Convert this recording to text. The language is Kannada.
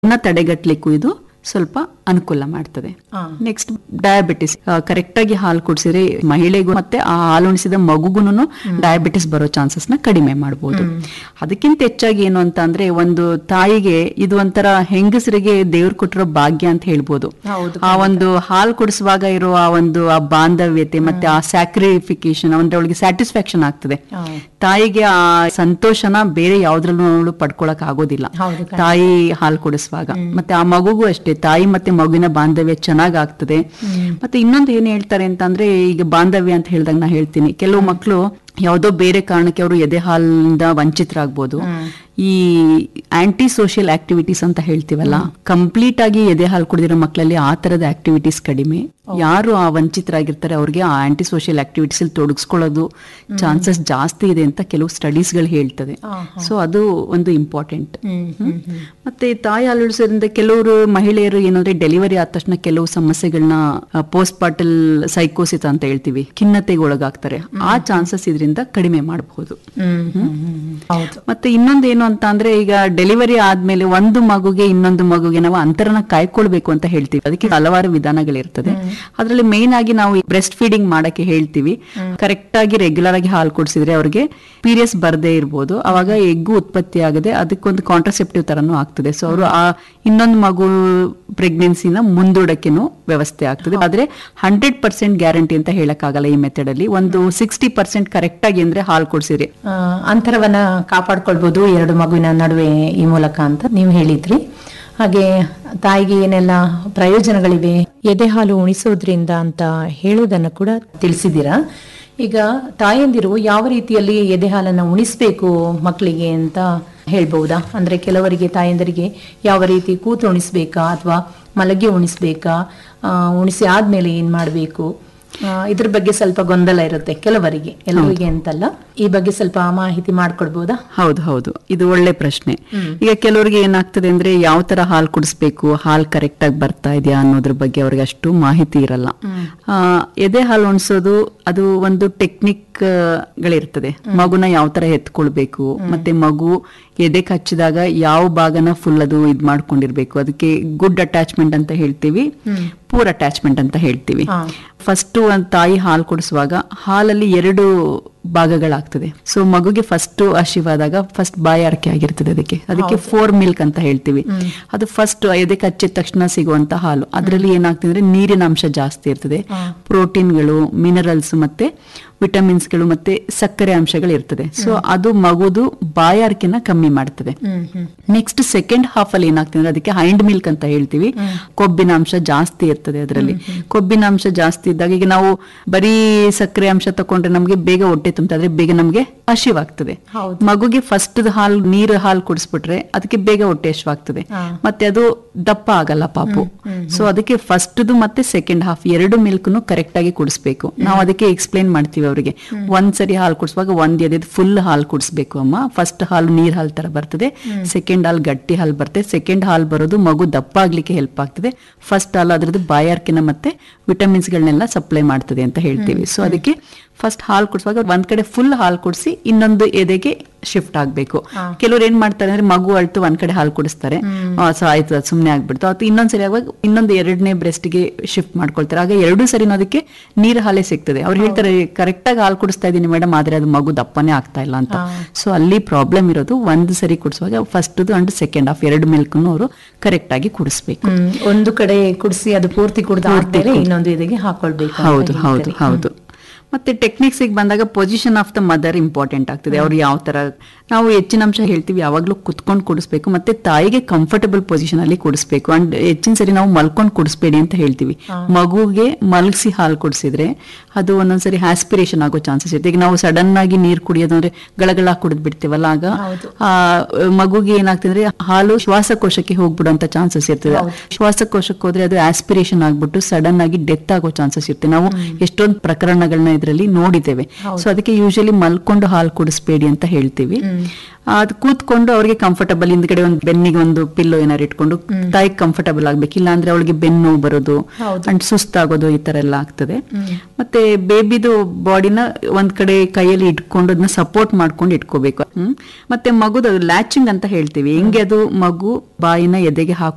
ನ ತಡೆಗಟ್ಟಲಿಕ್ಕೂ ಇದು ಸ್ವಲ್ಪ ಅನುಕೂಲ ಮಾಡ್ತದೆ ಹಾ. ನೆಕ್ಸ್ಟ್ ಡಯಾಬಿಟಿಸ್ ಕರೆಕ್ಟ್ ಆಗಿ ಹಾಲು ಕುಡಿಸಿದ್ರೆ ಮಹಿಳೆಗೂ ಮತ್ತೆ ಆ ಹಾಲು ಉಣಿಸಿದ ಮಗುಗುನು ಡಯಾಬಿಟಿಸ್ ಬರೋ ಚಾನ್ಸಸ್ ನ ಕಡಿಮೆ ಮಾಡಬಹುದು ಅದಕ್ಕಿಂತ ಹೆಚ್ಚಾಗಿ ಏನು ಅಂತ ಅಂದ್ರೆ ಒಂದು ತಾಯಿಗೆ ಇದು ಒಂಥರ ಹೆಂಗಸರಿಗೆ ದೇವ್ರು ಕೊಟ್ಟಿರೋ ಭಾಗ್ಯ ಅಂತ ಹೇಳ್ಬೋದು ಹೌದು, ಆ ಒಂದು ಹಾಲು ಕುಡಿಸುವಾಗ ಇರೋ ಆ ಒಂದು ಆ ಬಾಂಧವ್ಯತೆ ಮತ್ತೆ ಆ ಸ್ಯಾಕ್ರಿಫಿಕೇಶನ್ ಅಂದ್ರೆ ಅವಳಿಗೆ ಸ್ಯಾಟಿಸ್ಫ್ಯಾಕ್ಷನ್ ಆಗ್ತದೆ ಹಾ. ತಾಯಿಗೆ ಆ ಸಂತೋಷನ ಬೇರೆ ಯಾವ್ದ್ರಲ್ಲೂ ಅವಳು ಪಡ್ಕೊಳಕ್ ಆಗೋದಿಲ್ಲ ಹೌದು, ಖಂಡಿತ. ತಾಯಿ ಹಾಲು ಕುಡಿಸುವಾಗ ಮತ್ತೆ ಆ ಮಗುಗೂ ಅಷ್ಟೇ ತಾಯಿ ಮತ್ತೆ ಮಗುವಿನ ಬಾಂಧವ್ಯ ಚೆನ್ನಾಗ್ ಆಗ್ತದೆ ಮತ್ತೆ ಇನ್ನೊಂದು ಏನ್ ಹೇಳ್ತಾರೆ ಅಂತ ಅಂದ್ರೆ ಈಗ ಬಾಂಧವ್ಯ ಅಂತ ಹೇಳ್ದಾಗ ನಾ ಹೇಳ್ತೀನಿ ಕೆಲವು ಮಕ್ಕಳು ಯಾವುದೋ ಬೇರೆ ಕಾರಣಕ್ಕೆ ಅವರು ಎದೆ ಹಾಲಿನಿಂದ ವಂಚಿತರಾಗ್ಬೋದು ಈ ಆಂಟಿ ಸೋಷಿಯಲ್ ಆಕ್ಟಿವಿಟೀಸ್ ಅಂತ ಹೇಳ್ತೀವಲ್ಲ ಕಂಪ್ಲೀಟ್ ಆಗಿ ಎದೆ ಹಾಲು ಕುಡಿದಿರೋ ಮಕ್ಕಳಲ್ಲಿ ಆ ತರದ ಆಕ್ಟಿವಿಟೀಸ್ ಕಡಿಮೆ ಯಾರು ಆ ವಂಚಿತರಾಗಿರ್ತಾರೆ ಅವ್ರಿಗೆ ಆ ಆಂಟಿ ಸೋಷಿಯಲ್ ಆಕ್ಟಿವಿಟೀಸ್ ಅಲ್ಲಿ ತೊಡಗಿಸ್ಕೊಳ್ಳೋದು ಚಾನ್ಸಸ್ ಜಾಸ್ತಿ ಇದೆ ಅಂತ ಕೆಲವು ಸ್ಟಡೀಸ್ ಗಳು ಹೇಳ್ತದೆ ಸೊ ಅದು ಒಂದು ಇಂಪಾರ್ಟೆಂಟ್ ಹ್ಮ್, ಹ್ಮ್, ಹ್ಮ್. ಮತ್ತೆ ತಾಯಿ ಹಾಲು ಉಳಿಸೋದ್ರಿಂದ ಕೆಲವರು ಮಹಿಳೆಯರು ಏನಂದ್ರೆ ಡೆಲಿವರಿ ಆದ ತಕ್ಷಣ ಕೆಲವು ಸಮಸ್ಯೆಗಳನ್ನ ಪೋಸ್ಟ್ ಪಾರ್ಟಲ್ ಸೈಕೋಸಿಸ್ ಅಂತ ಹೇಳ್ತೀವಿ ಖಿನ್ನತೆಗೆ ಒಳಗಾಗ್ತಾರೆ ಆ ಚಾನ್ಸಸ್ ಇದರಿಂದ ಕಡಿಮೆ ಮಾಡಬಹುದು ಹ್ಮ್, ಹ್ಮ್, ಹ್ಮ್, ಹ್ಮ್. ಹೌದು ಮತ್ತೆ ಇನ್ನೊಂದು ಏನು ಅಂತ ಅಂದ್ರೆ ಈಗ ಡೆಲಿವರಿ ಆದ್ಮೇಲೆ ಒಂದು ಮಗುಗೆ ಇನ್ನೊಂದು ಮಗುಗೆ ನಾವು ಅಂತರನ ಕಾಯ್ಕೊಳ್ಬೇಕು ಅಂತ ಹೇಳ್ತೀವಿ ಅದಕ್ಕೆ ಹಲವಾರು ವಿಧಾನಗಳಿರ್ತದೆ ಅದರಲ್ಲಿ ಮೇನ್ ಆಗಿ ನಾವು ಬ್ರೆಸ್ಟ್ ಫೀಡಿಂಗ್ ಮಾಡಕ್ಕೆ ಹೇಳ್ತೀವಿ ಕರೆಕ್ಟ್ ಆಗಿ ರೆಗ್ಯುಲರ್ ಆಗಿ ಹಾಲು ಕುಡಿಸಿದ್ರೆ ಅವ್ರಿಗೆ ಪೀರಿಯಡ್ಸ್ ಬರದೇ ಇರ್ಬೋದು ಅವಾಗ ಎಗ್ಗು ಉತ್ಪತ್ತಿ ಆಗದೆ ಅದಕ್ಕೊಂದು ಕಾಂಟ್ರಸೆಪ್ಟಿವ್ ತರನು ಆಗ್ತದೆ ಸೊ ಅವರು ಆ ಇನ್ನೊಂದು ಮಗು ಪ್ರೆಗ್ನೆನ್ಸಿನ ಮುಂದೂಡಕ್ಕೆನೂ ವ್ಯವಸ್ಥೆ ಆಗ್ತದೆ ಆದ್ರೆ ಹಂಡ್ರೆಡ್ ಪರ್ಸೆಂಟ್ ಗ್ಯಾರಂಟಿ ಅಂತ ಹೇಳಕ್ಕಾಗಲ್ಲ ಈ ಮೆಥಡ್ ಅಲ್ಲಿ ಒಂದು ಸಿಕ್ಸ್ಟಿ ಪರ್ಸೆಂಟ್ ಕರೆಕ್ಟ್ ಆಗಿ ಅಂದ್ರೆ ಹಾಲು ಕುಡಿಸಿರಿ ಆ, ಅಂತರವನ್ನ ಕಾಪಾಡ್ಕೊಳ್ಬಹುದು ಎರಡು ಮಗುವಿನ ನಡುವೆ ಈ ಮೂಲಕ ಅಂತ ನೀವು ಹೇಳಿದ್ರಿ ಹಾಗೆ ತಾಯಿಗೆ ಏನೆಲ್ಲ ಪ್ರಯೋಜನಗಳಿವೆ ಎದೆ ಹಾಲು ಉಣಿಸೋದ್ರಿಂದ ಅಂತ ಹೇಳೋದನ್ನ ಕೂಡ ತಿಳಿಸಿದ್ದೀರಾ ಈಗ ತಾಯಂದಿರು ಯಾವ ರೀತಿಯಲ್ಲಿ ಎದೆ ಹಾಲನ್ನ ಉಣಿಸ್ಬೇಕು ಮಕ್ಕಳಿಗೆ ಅಂತ ಹೇಳ್ಬಹುದಾ ಅಂದ್ರೆ ಕೆಲವರಿಗೆ ತಾಯಂದರಿಗೆ ಯಾವ ರೀತಿ ಕೂತು ಉಣಿಸ್ಬೇಕಾ ಅಥವಾ ಮಲಗಿ ಉಣಿಸ್ಬೇಕಾ ಆ, ಉಣಿಸಿ ಆದ್ಮೇಲೆ ಏನ್ ಮಾಡ್ಬೇಕು ಆ, ಇದ್ರ ಬಗ್ಗೆ ಸ್ವಲ್ಪ ಗೊಂದಲ ಇರುತ್ತೆ ಕೆಲವರಿಗೆ ಎಲ್ಲರಿಗೆ ಅಂತಲ್ಲ ಈ ಬಗ್ಗೆ ಸ್ವಲ್ಪ ಮಾಹಿತಿ ಮಾಡ್ಕೊಡ್ಬೋದಾ ಹೌದು ಹೌದು ಇದು ಒಳ್ಳೆ ಪ್ರಶ್ನೆ ಈಗ ಕೆಲವರಿಗೆ ಏನಾಗ್ತದೆ ಅಂದ್ರೆ ಯಾವ ತರ ಹಾಲು ಕುಡಿಸ್ಬೇಕು ಹಾಲು ಕರೆಕ್ಟ್ ಆಗಿ ಬರ್ತಾ ಇದೆಯಾ ಅನ್ನೋದ್ರ ಬಗ್ಗೆ ಅವ್ರಿಗೆ ಅಷ್ಟು ಮಾಹಿತಿ ಇರಲ್ಲ ಆ, ಎದೆ ಹಾಲು ಉಣಿಸೋದು ಅದು ಒಂದು ಟೆಕ್ನಿಕ್ ಗಳಿರ್ತದೆ ಮಗುನ ಯಾವ ತರ ಎತ್ಕೊಳ್ಬೇಕು ಮತ್ತೆ ಮಗು ಎದೆ ಕಚ್ಚಿದಾಗ ಯಾವ ಭಾಗನ ಫುಲ್ ಅದು ಇದ್ ಮಾಡ್ಕೊಂಡಿರ್ಬೇಕು ಅದಕ್ಕೆ ಗುಡ್ ಅಟ್ಯಾಚ್ಮೆಂಟ್ ಅಂತ ಹೇಳ್ತೀವಿ ಪೂರ್ ಅಟ್ಯಾಚ್ಮೆಂಟ್ ಅಂತ ಹೇಳ್ತೀವಿ ಹಾ. ಫಸ್ಟ್ ಒಂದು ತಾಯಿ ಹಾಲು ಕುಡಿಸುವಾಗ ಹಾಲಲ್ಲಿ ಎರಡು ಭಾಗಗಳಾಗ್ತದೆ ಸೊ ಮಗುಗೆ ಫಸ್ಟ್ ಹಸಿವಾದಾಗ ಫಸ್ಟ್ ಬಾಯಾರಿಕೆ ಆಗಿರ್ತದೆ ಅದಕ್ಕೆ ಅದಕ್ಕೆ ಫೋರ್ ಮಿಲ್ಕ್ ಅಂತ ಹೇಳ್ತೀವಿ ಅದು ಫಸ್ಟ್ ಎದೆಗೆ ಹಚ್ಚಿದ ತಕ್ಷಣ ಸಿಗುವಂತ ಹಾಲು ಅದರಲ್ಲಿ ಏನಾಗ್ತದೆ ಅಂದ್ರೆ ನೀರಿನ ಅಂಶ ಜಾಸ್ತಿ ಇರ್ತದೆ ಪ್ರೋಟೀನ್ಗಳು ಮಿನರಲ್ಸ್ ಮತ್ತೆ ವಿಟಮಿನ್ಸ್ಗಳು ಮತ್ತೆ ಸಕ್ಕರೆ ಅಂಶಗಳು ಇರ್ತದೆ ಸೊ ಅದು ಮಗುದು ಬಾಯಾರಿಕೆನ ಕಮ್ಮಿ ಮಾಡ್ತದೆ ಹ್ಮ್ ಹ್ಮ್ ನೆಕ್ಸ್ಟ್ ಸೆಕೆಂಡ್ ಹಾಫ್ ಅಲ್ಲಿ ಏನಾಗ್ತದೆ ಅಂದ್ರೆ ಅದಕ್ಕೆ ಹೈಂಡ್ ಮಿಲ್ಕ್ ಅಂತ ಹೇಳ್ತೀವಿ ಕೊಬ್ಬಿನ ಅಂಶ ಜಾಸ್ತಿ ಇರ್ತದೆ ಅದರಲ್ಲಿ ಕೊಬ್ಬಿನ ಅಂಶ ಜಾಸ್ತಿ ಇದ್ದಾಗ ಈಗ ನಾವು ಬರೀ ಸಕ್ಕರೆ ಅಂಶ ತಕೊಂಡ್ರೆ ನಮಗೆ ಬೇಗ ಹೊಟ್ಟೆ ತುಂಬುತ್ತೆ ಆದ್ರೆ ಬೇಗ ನಮಗೆ ಹಸಿವಾಗ್ತದೆ ಹೌದು. ಮಗುಗೆ ಫಸ್ಟ್ ಹಾಲು ನೀರು ಹಾಲು ಕುಡಿಸ್ಬಿಟ್ರೆ ಅದಕ್ಕೆ ಬೇಗ ಹೊಟ್ಟೆ ಹಸಿವಾಗ್ತದೆ ಹಾ. ಮತ್ತೆ ಅದು ದಪ್ಪ ಆಗಲ್ಲ ಪಾಪು ಸೊ ಅದಕ್ಕೆ ಫಸ್ಟ್ ಮತ್ತೆ ಸೆಕೆಂಡ್ ಹಾಫ್ ಎರಡು ಮಿಲ್ಕ್ನು ಕರೆಕ್ಟ್ ಆಗಿ ಕುಡಿಸ್ಬೇಕು ನಾವು ಅದಕ್ಕೆ ಎಕ್ಸ್ಪ್ಲೈನ್ ಮಾಡ್ತೀವಿ ಅವರಿಗೆ ಒಂದ್ಸರಿ ಹಾಲು ಕುಡಿಸುವಾಗ ಒಂದ್ ಎದೆ ಫುಲ್ ಹಾಲು ಕುಡಿಸ್ಬೇಕು ಅಮ್ಮ ಫಸ್ಟ್ ಹಾಲು ನೀರ್ ಹಾಲ್ ತರ ಬರ್ತದೆ ಸೆಕೆಂಡ್ ಹಾಲು ಗಟ್ಟಿ ಹಾಲು ಬರ್ತದೆ ಸೆಕೆಂಡ್ ಹಾಲು ಬರೋದು ಮಗು ದಪ್ಪ ಆಗ್ಲಿಕ್ಕೆ ಹೆಲ್ಪ್ ಆಗ್ತದೆ ಫಸ್ಟ್ ಹಾಲು ಅದ್ರದ್ದು ಬಾಯಾರ್ಕಿನ ಮತ್ತೆ ವಿಟಮಿನ್ಸ್ ಗಳನ್ನೆಲ್ಲ ಸಪ್ಲೈ ಮಾಡ್ತದೆ ಅಂತ ಹೇಳ್ತೀವಿ ಸೊ ಅದಕ್ಕೆ ಫಸ್ಟ್ ಹಾಲು ಕುಡಿಸುವಾಗ ಒಂದ್ ಕಡೆ ಫುಲ್ ಹಾಲು ಕುಡಿಸಿ ಇನ್ನೊಂದು ಎದೆಗೆ ಶಿಫ್ಟ್ ಆಗ್ಬೇಕು ಕೆಲವ್ರು ಏನ್ ಮಾಡ್ತಾರೆ ಅಂದ್ರೆ ಮಗು ಅಳ್ತು ಒಂದ್ ಕಡೆ ಹಾಲು ಕುಡಿಸ್ತಾರೆ ಆ, ಸೊ ಆಯ್ತು ಅದು ಸುಮ್ನೆ ಆಗ್ಬಿಡ್ತು ಅಥವಾ ಇನ್ನೊಂದ್ ಸರಿ ಆಗುವಾಗ ಇನ್ನೊಂದು ಎರಡನೇ ಬ್ರೆಸ್ಟ್ಗೆ ಶಿಫ್ಟ್ ಮಾಡ್ಕೊಳ್ತಾರೆ ಆಗ ಎರಡು ಸರಿ ಅದಕ್ಕೆ ನೀರು ಹಾಲೇ ಸಿಗ್ತದೆ ಅವ್ರು ಹೇಳ್ತಾರೆ ಕರೆಕ್ಟ್ ಆಗಿ ಹಾಲು ಕುಡಿಸ್ತಾ ಇದೀನಿ ಮೇಡಮ್ ಆದ್ರೆ ಅದು ಮಗು ದಪ್ಪನೇ ಆಗ್ತಾ ಇಲ್ಲ ಅಂತ ಸೊ ಅಲ್ಲಿ ಪ್ರಾಬ್ಲಮ್ ಇರೋದು ಒಂದು ಸರಿ ಕುಡಿಸುವಾಗ ಫಸ್ಟ್ ಅಂಡ್ ಸೆಕೆಂಡ್ ಹಾಫ್ ಎರಡು ಮಿಲ್ಕ್ ಅವರು ಕರೆಕ್ಟ್ ಆಗಿ ಕುಡಿಸ್ಬೇಕು ಹ್ಮ್. ಒಂದು ಕಡೆ ಕುಡಿಸಿ ಅದು ಪೂರ್ತಿ ಕುಡ್ದಾದ್ಮೇಲೆ ಇನ್ನೊಂದು ಇದಕ್ಕೆ ಹಾಕೊಳ್ಬೇಕು ಅಂತ ಹೌದು ಹೌದು ಹೇಳ್ತಾರೆ. ಹೌದು ಮತ್ತೆ ಟೆಕ್ನಿಕ್ಸ್ ಬಂದಾಗ position of the mother important ಆಗ್ತದೆ ಅವ್ರು ಯಾವ ತರ ನಾವು ಹೆಚ್ಚಿನ ಅಂಶ ಹೇಳ್ತೀವಿ ಯಾವಾಗ್ಲೂ ಕುತ್ಕೊಂಡು ಕುಡಿಸ್ಬೇಕು ಮತ್ತೆ ತಾಯಿಗೆ ಕಂಫರ್ಟಬಲ್ ಪೊಸಿಷನ್ ಅಲ್ಲಿ ಕುಡಿಸ್ಬೇಕು ಅಂಡ್ ಹೆಚ್ಚಿನ ಸರಿ ನಾವು ಮಲ್ಕೊಂಡು ಕುಡಿಸ್ಬೇಡಿ ಅಂತ ಹೇಳ್ತೀವಿ ಮಗುಗೆ ಮಲಗಿಸಿ ಹಾಲು ಕುಡಿಸಿದ್ರೆ ಅದು ಒಂದೊಂದ್ಸರಿ ಆಸ್ಪಿರೇಷನ್ ಆಗೋ ಚಾನ್ಸಸ್ ಇರುತ್ತೆ ಈಗ ನಾವು ಸಡನ್ ಆಗಿ ನೀರು ಕುಡಿಯೋದು ಅಂದ್ರೆ ಗಳಗಳ ಕುಡಿದ್ ಬಿಡ್ತೀವಲ್ಲ ಆಗ ಹೌದು. ಆ ಮಗುಗೆ ಏನಾಗ್ತದೆ ಅಂದ್ರೆ ಹಾಲು ಶ್ವಾಸಕೋಶಕ್ಕೆ ಹೋಗ್ಬಿಡುವಂತ ಚಾನ್ಸಸ್ ಇರ್ತದೆ ಶ್ವಾಸಕೋಶಕ್ಕೆ ಹೋದ್ರೆ ಅದು ಆಸ್ಪಿರೇಷನ್ ಆಗ್ಬಿಟ್ಟು ಸಡನ್ ಆಗಿ ಡೆತ್ ಆಗೋ ಚಾನ್ಸಸ್ ಇರುತ್ತೆ ನಾವು ಎಷ್ಟೊಂದು ಪ್ರಕರಣಗಳನ್ನ ಇದರಲ್ಲಿ ನೋಡಿದ್ದೇವೆ ಸೊ ಅದಕ್ಕೆ ಯೂಶಲಿ ಮಲ್ಕೊಂಡು ಹಾಲು ಕುಡಿಸ್ಬೇಡಿ ಅಂತ ಹೇಳ್ತೀವಿ ಅದು ಕೂತ್ಕೊಂಡು ಅವ್ರಿಗೆ ಕಂಫರ್ಟಬಲ್ ಹಿಂದ್ಗಡೆ ಒಂದು ಬೆನ್ನಿಗೆ ಒಂದು ಪಿಲ್ಲೋ ಏನಾರು ಇಟ್ಕೊಂಡು ತಾಯಿಗೆ ಕಂಫರ್ಟಬಲ್ ಆಗ್ಬೇಕು ಇಲ್ಲ ಅಂದ್ರೆ ಅವಳಿಗೆ ಬೆನ್ನು ನೋವು ಬರೋದು ಹೌದು. ಅಂಡ್ ಸುಸ್ತಾಗೋದು ಈ ತರ ಎಲ್ಲ ಆಗ್ತದೆ ಮತ್ತೆ ಬೇಬಿದು ಬಾಡಿನ ಒಂದ್ ಕಡೆ ಕೈಯಲ್ಲಿ ಇಟ್ಕೊಂಡು ಅದನ್ನ ಸಪೋರ್ಟ್ ಮಾಡ್ಕೊಂಡು ಇಟ್ಕೋಬೇಕು ಹ್ಮ್ ಮತ್ತೆ ಮಗುದು ಲ್ಯಾಚಿಂಗ್ ಅಂತ ಹೇಳ್ತೀವಿ ಹೆಂಗೆ ಅದು ಮಗು ಬಾಯಿನ ಎದೆಗೆ ಹಾಕಿ